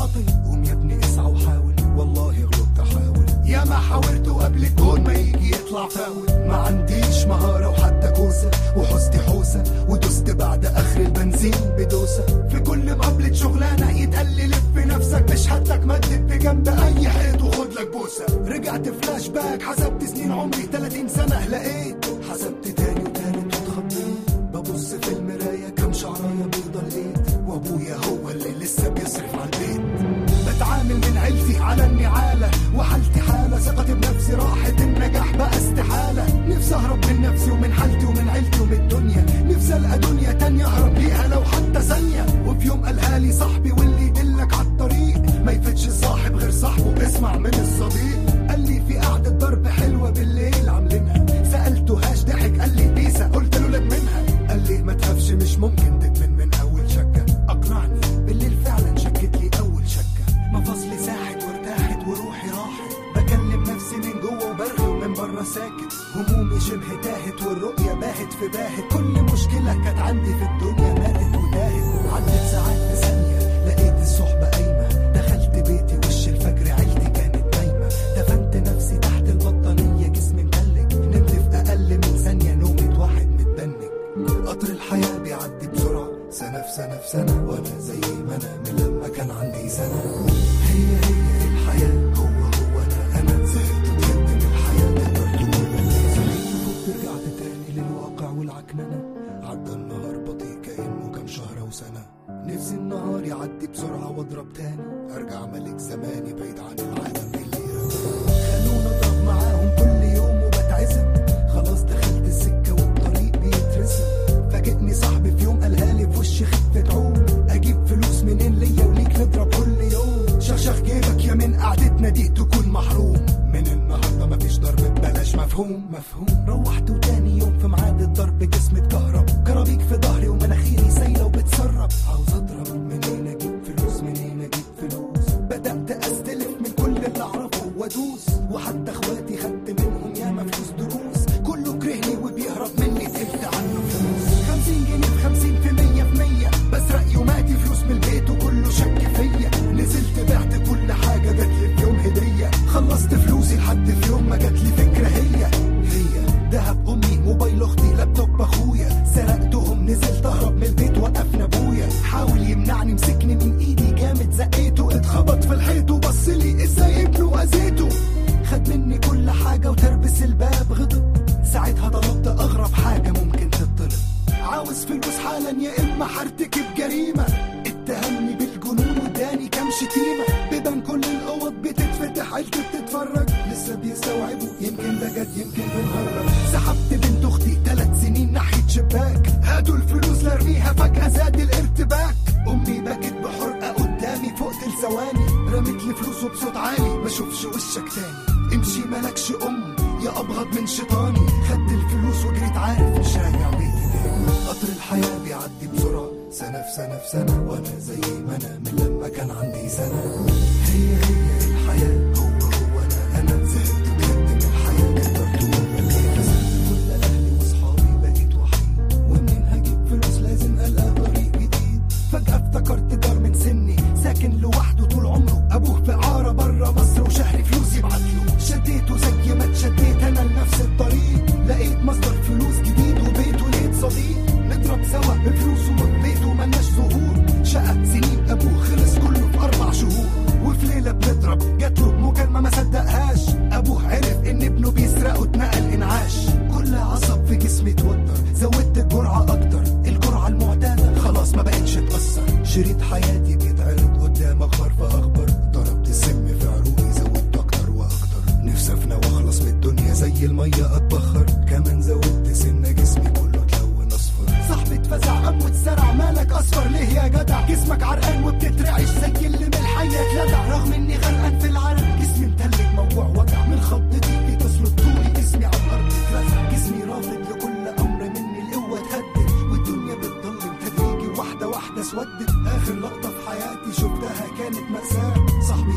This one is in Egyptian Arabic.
باطل قوم يا ابني اسعى وحاول والله غلطت احاول يا ما حاولت وقبل الجون ما يجي يطلع فاول ما عنديش مهارة وحتى كوسة وحوزتي حوسة ودست بعد اخر البنزين بدوسة في كل مقابلة شغلانة يتقال لي لف نفسك بشهادتك مدد بجنب اي حيط وخد لك بوسة رجعت فلاش باك حسبت سنين عمري 30 سنة لقيت حسبت تاني وتالت واتخضيت ببص في المراية كام شعراية بيضة لقيت وابويا هو اللي لسه بيصرف على البيت بتعامل من عيلتي على النعالة وحالتي حالة ثقتي بنفسي راحت النجاح بقى استحالة نفسي اهرب من نفسي ومن حالتي ومن عيلتي ومن الدنيا نفسي القى دنيا تانية اهرب ليها لو حتى ثانية وفي يوم قالها لي صاحبي واللي يدلك على الطريق ما يفتش صاحب غير صاحبه اسمع من الصديق قال لي في قعدة ضرب حلوة بالليل عاملينها سألته هاش ضحك قال لي بيسا قلت له لك منها قال لي ما تخافش مش ممكن تدمن من اول شكة اقنعني بالليل فعلا شكت لي اول شكة مفاصلي ساحت وارتاحت وروحي راحت بكلم نفسي من جوه وبرغي ومن بره ساكت همومي شبه تاهت والرؤية باهت في باهت كل مشكلة كانت عندي في الدنيا ماتت وتاهت عدت ساعات في ثانية لقيت الصحبة قايمة دخلت بيتي وش الفجر عيلتي كانت نايمة دفنت نفسي تحت البطانية جسمي متلج نمت في أقل من ثانية نومة واحد متدنج قطر الحياة بيعدي بسرعة سنة في سنة في سنة وأنا زي ما أنا من لما كان عندي سنة هي هي الحياة هو هو أنا أنا زهقت بجد من الحياة تقدر تقول أنا فوت رجعت تاني للواقع والعكننة عدى النهار بطيء كأنه كام شهر وسنة نفسي النهار يعدي بسرعة واضرب تاني ارجع ملك زماني بعيد عن العالم اللي رماني خلونا اضرب معاهم كل يوم وبتعزم خلاص دخلت السكة والطريق بيترسم فاجئني صاحبي في يوم قالها لي في وشي خفة عوم اجيب فلوس منين ليا وليك نضرب كل يوم شخشخ جيبك يا من قعدتنا دي تكون محروم من النهارده مفيش ضرب ببلاش مفهوم مفهوم روحت وتاني يوم في ميعاد الضرب جسمي اتكهرب كرابيك في ظهري ومناخيري سايله وبتسرب عاوز اضرب منين اجيب فلوس منين اجيب فلوس بدات استلف من كل اللي اعرفه وادوس وحتى اخواتي خدت منهم ياما فلوس دروس كله كرهني وبيهرب مني تلت عنه فلوس 50 جنيه في 50 في 100 في 100 بسرق يوماتي فلوس من البيت وكله شك فيا نزلت بعت كل حاجه جات لي في يوم هديه خلصت فلوسي لحد في يوم ما جات لي فكره هي هي دهب امي موبايل اختي لابتوب اخويا سرقتهم نزلت اهرب من البيت وقفنا ابويا حاول يمنعني مسكني من ايدي جامد زقيته اتخبط في الحيط وبص لي ازاي ابنه اذيته خد مني كل حاجه وتربس الباب غضب ساعتها طلبت اغرب حاجه ممكن تطلب عاوز فلوس حالا يا اما هرتكب جريمه اتهمني بالجنون واداني كام شتيمه بيبان كل الاوض بتتفتح عيلتي بتتفرج لسه بيستوعبوا يمكن ده جد يمكن بنهرج سحبت بنت اختي ثلاث سنين ناحيه شباك هاتوا الفلوس لارميها فجاه زاد الارتباك امي بكت بحرقه قدامي فوق ثواني رمت لي فلوس وبصوت عالي ما اشوفش وشك تاني امشي مالكش ام يا ابغض من شيطاني خدت الفلوس وجريت عارف مش راجع بيتي تاني قطر الحياه بيعدي بسرعه سنه في سنه في سنه وانا زي ما انا من لما كان عندي سنه هي هي الحياه هو هو انا انا زهقت بجد من الحياه تقدر تقول مليت خسرت كل اهلي واصحابي بقيت وحيد ومنين هجيب فلوس لازم القى طريق جديد فجاه افتكرت دار من سني ساكن لوحده طول عمره ابوه في عاره بره مصر وشهري فلوس يبعت له شديته زي ما اتشديت انا لنفس الطريق لقيت مصدر فلوس جديد وبيت ولقيت صديق نضرب سوا بفلوسه وبيته ملناش ظهور شقى سنين ابوه خلص كله في اربع شهور وفي ليله بنضرب جات له مكالمه ما صدقهاش ابوه عرف ان ابنه بيسرق واتنقل انعاش كل عصب في جسمي اتوتر زودت الجرعه اكتر الجرعه المعتاده خلاص ما بقتش تاثر شريط حياتي بيتعرض قدام اخبار فاخبر ضربت السم في عروقي زودت اكتر واكتر نفسي افنى واخلص من الدنيا زي الميه اتبخر كمان زودت سنه جسمي كله اتلون اصفر صاحبي اتفزع قام واتسرع مالك اصفر ليه يا جدع جسمك عرقان وبتترعش زي اللي من الحيه اتلدع رغم اني غرقان في العرق جسمي متلج موجوع وجع من خضتي بتصلب طولي جسمي على الارض اترزع جسمي رافض لكل امر مني القوه اتهدد والدنيا بتضلم تدريجي واحده واحده اسودت اخر لقطه في حياتي شفتها كانت ماساه صاحبي